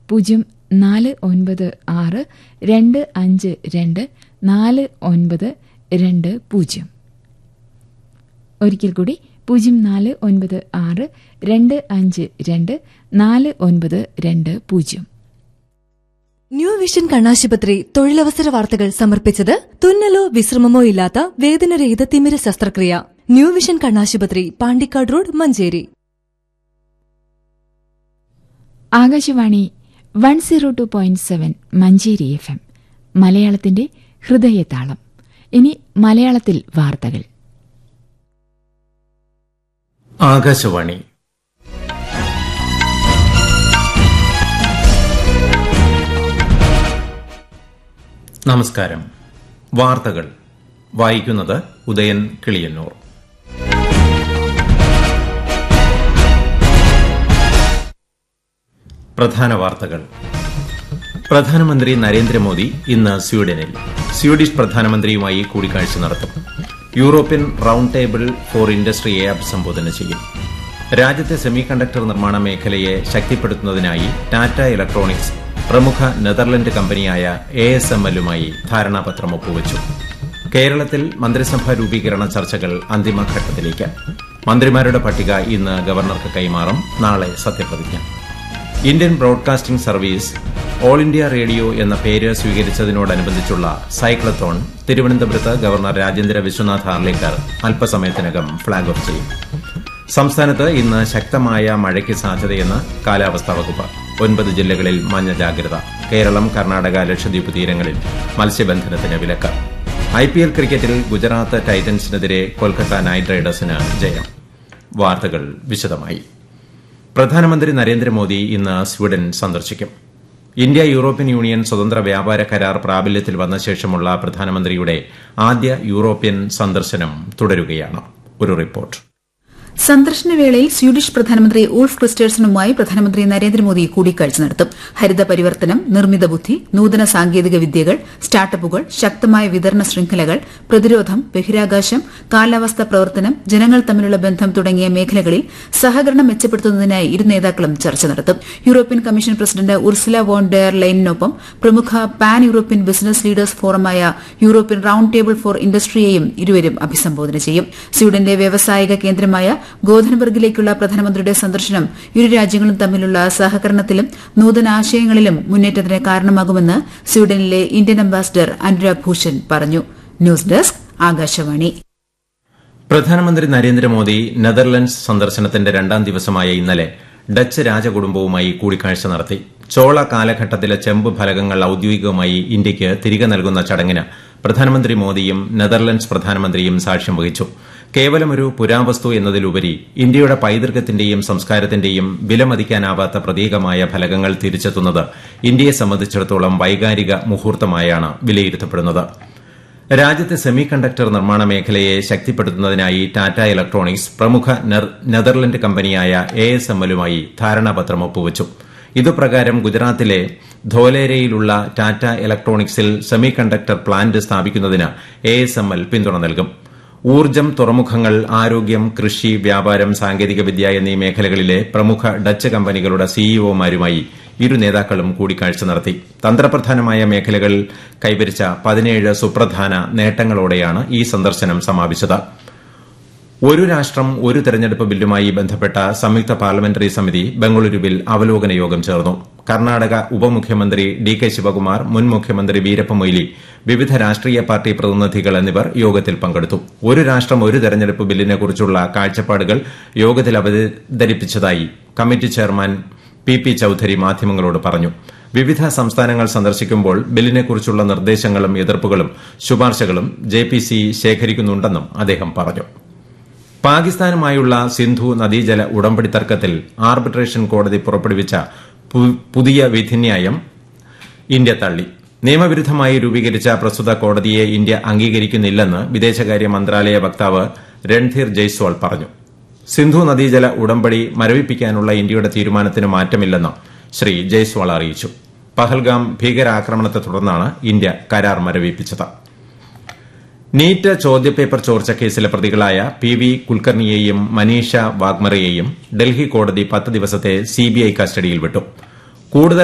പൂജ്യം നാല് ഒൻപത് ആറ് രണ്ട് അഞ്ച് രണ്ട് നാല് ഒൻപത് രണ്ട് പൂജ്യം ഒരിക്കൽ കൂടി പൂജ്യം നാല് ഒൻപത് ആറ് രണ്ട് അഞ്ച് രണ്ട് നാല് ഒൻപത് രണ്ട് പൂജ്യം ന്യൂ വിഷൻ കണ്ണാശുപത്രി തൊഴിലവസര വാർത്തകൾ സമർപ്പിച്ചത് തുന്നലോ വിശ്രമമോ ഇല്ലാത്ത വേദനരഹിത തിമിര ശസ്ത്രക്രിയ ന്യൂ വിഷൻ കണ്ണാശുപത്രി Pandikkad road Manjeri Akashvani one zero two point seven Manjeri F M മലയാളത്തിന്റെ ഹൃദയതാളം ഇനി മലയാളത്തിൽ വാർത്തകൾ ആകാശവാണി നമസ്കാരം വാർത്തകൾ വായിക്കുന്നത് ഉദയൻ കിളിയന്നൂർ പ്രധാന വാർത്തകൾ പ്രധാനമന്ത്രി നരേന്ദ്രമോദി ഇന്ന് സ്വീഡനിൽ സ്വീഡിഷ് പ്രധാനമന്ത്രിയുമായി കൂടിക്കാഴ്ച നടത്തും യൂറോപ്യൻ റൌണ്ട് ടേബിൾ ഫോർ ഇൻഡസ്ട്രിയെ അഭിസംബോധന ചെയ്യും രാജ്യത്തെ സെമി കണ്ടക്ടർ നിർമ്മാണ മേഖലയെ ശക്തിപ്പെടുത്തുന്നതിനായി ടാറ്റ ഇലക്ട്രോണിക്സ് പ്രമുഖ നെതർലൻഡ് കമ്പനിയായ എ എസ് എം എല്ലുമായി ധാരണാപത്രം ഒപ്പുവച്ചു കേരളത്തിൽ മന്ത്രിസഭാ രൂപീകരണ ചർച്ചകൾ അന്തിമഘട്ടത്തിലേക്ക് മന്ത്രിമാരുടെ പട്ടിക ഇന്ന് ഗവർണർക്ക് കൈമാറും നാളെ സത്യപ്രതിജ്ഞ Indian broadcasting service all India radio എന്ന പേര് സ്വീകരിച്ചതിനോടനുബന്ധിച്ചുള്ള സൈക്ലത്തോൺ തിരുവനന്തപുരത്ത് ഗവർണർ രാജേന്ദ്ര വിശ്വനാഥ് ഹാർലേക്കർ അല്പസമയത്തിനകം ഫ്ളാഗ് ഓഫ് ചെയ്യും സംസ്ഥാനത്ത് ഇന്ന് ശക്തമായ മഴയ്ക്ക് സാധ്യതയെന്ന് കാലാവസ്ഥാ വകുപ്പ് ഒൻപത് ജില്ലകളിൽ മഞ്ഞ ജാഗ്രത കേരളം കർണാടക ലക്ഷദ്വീപ് തീരങ്ങളിൽ മത്സ്യബന്ധനത്തിന് വിലക്ക് ഐപിഎൽ ക്രിക്കറ്റിൽ ഗുജറാത്ത് ടൈറ്റൻസിനെതിരെ കൊൽക്കത്ത നൈറ്റ് റൈഡേഴ്സിന് ജയം വാർത്തകൾ വിശദമായി പ്രധാനമന്ത്രി നരേന്ദ്രമോദി ഇന്ന് സ്വീഡൻ സന്ദർശിക്കും ഇന്ത്യ യൂറോപ്യൻ യൂണിയൻ സ്വതന്ത്ര വ്യാപാര കരാർ പ്രാബല്യത്തിൽ വന്ന ശേഷമുള്ള പ്രധാനമന്ത്രിയുടെ ആദ്യ യൂറോപ്യൻ സന്ദർശനം തുടരുകയാണ് ഒരു റിപ്പോർട്ട് സന്ദർശനവേളയിൽ സ്വീഡിഷ് പ്രധാനമന്ത്രി ഊൾഫ് ക്രിസ്റ്റേഴ്സണുമായി പ്രധാനമന്ത്രി നരേന്ദ്രമോദി കൂടിക്കാഴ്ച നടത്തും ഹരിത പരിവർത്തനം നിർമ്മിത ബുദ്ധി നൂതന സാങ്കേതിക വിദ്യകൾ സ്റ്റാർട്ടപ്പുകൾ ശക്തമായ വിതരണ ശൃംഖലകൾ പ്രതിരോധം ബഹിരാകാശം കാലാവസ്ഥാ പ്രവർത്തനം ജനങ്ങൾ തമ്മിലുള്ള ബന്ധം തുടങ്ങിയ മേഖലകളിൽ സഹകരണം മെച്ചപ്പെടുത്തുന്നതിനായി ഇരു നേതാക്കളും ചർച്ച നടത്തും European commission president Ursula von der ലൈനിനൊപ്പം പ്രമുഖ പാൻ യൂറോപ്യൻ ബിസിനസ് ലീഡേഴ്സ് ഫോറമായ യൂറോപ്യൻ റൌണ്ട് ടേബിൾ ഫോർ ഇൻഡസ്ട്രിയെയും ഇരുവരും അഭിസംബോധന ചെയ്യും സ്വീഡന്റെ വ്യവസായിക കേന്ദ്രമായ ഗോധൻബർഗിലേക്കുള്ള പ്രധാനമന്ത്രിയുടെ സന്ദർശനം ഇരു രാജ്യങ്ങളും തമ്മിലുള്ള സഹകരണത്തിലും നൂതന ആശയങ്ങളിലും മുന്നേറ്റത്തിന് കാരണമാകുമെന്ന് സ്വീഡനിലെ ഇന്ത്യൻ അംബാസിഡർ അനുരാഗ് ഭൂഷൺ പറഞ്ഞു ന്യൂസ് ഡെസ്ക് ആകാശവാണി പ്രധാനമന്ത്രി നരേന്ദ്രമോദി നെതർലൻഡ്സ് സന്ദർശനത്തിന്റെ രണ്ടാം ദിവസമായ ഇന്നലെ ഡച്ച് രാജകുടുംബവുമായി കൂടിക്കാഴ്ച നടത്തി ചോള കാലഘട്ടത്തിലെ ചെമ്പ് ഫലകങ്ങൾ ഔദ്യോഗികമായി ഇന്ത്യയ്ക്ക് തിരികെ നൽകുന്ന ചടങ്ങിന് പ്രധാനമന്ത്രി മോദിയും നെതർലൻഡ്സ് പ്രധാനമന്ത്രിയും സാക്ഷ്യം വഹിച്ചു കേവലം ഒരു പുരാവസ്തു എന്നതിലുപരി ഇന്ത്യയുടെ പൈതൃകത്തിന്റെയും സംസ്കാരത്തിന്റെയും വിലമതിക്കാനാവാത്ത പ്രതീകമായ ഫലകങ്ങൾ തിരിച്ചെത്തുന്നത് ഇന്ത്യയെ സംബന്ധിച്ചിടത്തോളം വൈകാരിക മുഹൂർത്തമായാണ് വിലയിരുത്തപ്പെടുന്നത് രാജ്യത്തെ സെമി കണ്ടക്ടർ നിർമ്മാണ മേഖലയെ ശക്തിപ്പെടുത്തുന്നതിനായി ടാറ്റ ഇലക്ട്രോണിക്സ് പ്രമുഖ നെതർലൻഡ് കമ്പനിയായ എ എസ് എം എല്ലുമായി ധാരണാപത്രം ഒപ്പുവച്ചു ഇതുപ്രകാരം ഗുജറാത്തിലെ ധോലേരയിലുള്ള ടാറ്റ ഇലക്ട്രോണിക്സിൽ സെമി കണ്ടക്ടർ പ്ലാന്റ് സ്ഥാപിക്കുന്നതിന് എ എസ് എം എൽ പിന്തുണ നൽകും ഊർജ്ജം തുറമുഖങ്ങൾ ആരോഗ്യം കൃഷി വ്യാപാരം സാങ്കേതികവിദ്യ എന്നീ മേഖലകളിലെ പ്രമുഖ ഡച്ച് കമ്പനികളുടെ സിഇഒമാരുമായി ഇരു നേതാക്കളും കൂടിക്കാഴ്ച നടത്തി തന്ത്രപ്രധാനമായ മേഖലകൾ കൈവരിച്ച പതിനേഴ് സുപ്രധാന നേട്ടങ്ങളോടെയാണ് ഈ സന്ദർശനം സമാപിച്ചത് ഒരു രാഷ്ട്രം ഒരു തെരഞ്ഞെടുപ്പ് ബില്ലുമായി ബന്ധപ്പെട്ട സംയുക്ത പാർലമെന്ററി സമിതി ബംഗളൂരുവിൽ അവലോകന യോഗം ചേർന്നു കർണാടക ഉപമുഖ്യമന്ത്രി ഡി കെ ശിവകുമാർ മുൻ മുഖ്യമന്ത്രി വീരപ്പ മൊയ്ലി വിവിധ രാഷ്ട്രീയ പാർട്ടി പ്രതിനിധികൾ എന്നിവർ യോഗത്തിൽ പങ്കെടുത്തു ഒരു രാഷ്ട്രം ഒരു തെരഞ്ഞെടുപ്പ് ബില്ലിനെക്കുറിച്ചുള്ള കാഴ്ചപ്പാടുകൾ യോഗത്തിൽ അവതരിപ്പിച്ചതായി committee chairman P P Chaudhary മാധ്യമങ്ങളോട് പറഞ്ഞു വിവിധ സംസ്ഥാനങ്ങൾ സന്ദർശിക്കുമ്പോൾ ബില്ലിനെക്കുറിച്ചുള്ള നിർദ്ദേശങ്ങളും എതിർപ്പുകളും ശുപാർശകളും ജെ പി സി ശേഖരിക്കുന്നുണ്ടെന്നും അദ്ദേഹം പറഞ്ഞു പാകിസ്ഥാനുമായുള്ള സിന്ധു നദീജല ഉടമ്പടി തർക്കത്തിൽ ആർബിട്രേഷൻ കോടതി പുറപ്പെടുവിച്ച പുതിയ വിധിന്യായം ഇന്ത്യ തള്ളി നിയമവിരുദ്ധമായി രൂപീകരിച്ച പ്രസ്തുത കോടതിയെ ഇന്ത്യ അംഗീകരിക്കുന്നില്ലെന്ന് വിദേശകാര്യ മന്ത്രാലയ വക്താവ് രൺധീർ ജയ്സ്വാൾ പറഞ്ഞു സിന്ധു നദീജല ഉടമ്പടി മരവിപ്പിക്കാനുള്ള ഇന്ത്യയുടെ തീരുമാനത്തിന് മാറ്റമില്ലെന്ന് ശ്രീ ജയ്സ്വാൾ അറിയിച്ചു പഹൽഗാം ഭീകരാക്രമണത്തെ തുടർന്നാണ് ഇന്ത്യ കരാർ മരവിപ്പിച്ചത് നീറ്റ് ചോദ്യപേപ്പർ ചോർച്ച കേസിലെ പ്രതികളായ പി വി കുൽക്കർണിയെയും മനീഷ വാഗ്മറയെയും ഡൽഹി കോടതി പത്ത് ദിവസത്തെ സിബിഐ കസ്റ്റഡിയിൽ വിട്ടു കൂടുതൽ